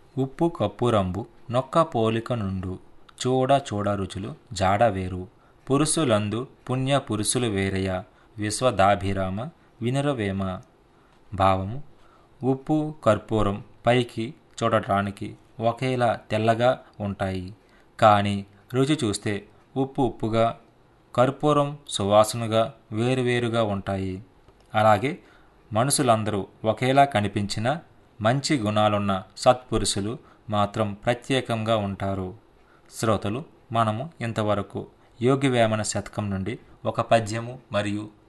ఉప్పు కప్పురంబు నొక్క పోలిక నుండు చూడ చూడ రుచులు జాడ వేరు పురుషులందు పుణ్య పురుషులు వేరయ విశ్వదాభిరామ వినురవేమ భావము ఉప్పు కర్పూరం పైకి చూడటానికి ఒకేలా తెల్లగా ఉంటాయి కానీ రుచి చూస్తే ఉప్పు ఉప్పుగా కర్పూరం సువాసనగా వేరువేరుగా ఉంటాయి అలాగే మనుషులందరూ ఒకేలా కనిపించిన మంచి గుణాలున్న సత్పురుషులు మాత్రం ప్రత్యేకంగా ఉంటారు శ్రోతలు మనము ఇంతవరకు యోగి వేమన శతకం నుండి ఒక పద్యము మరియు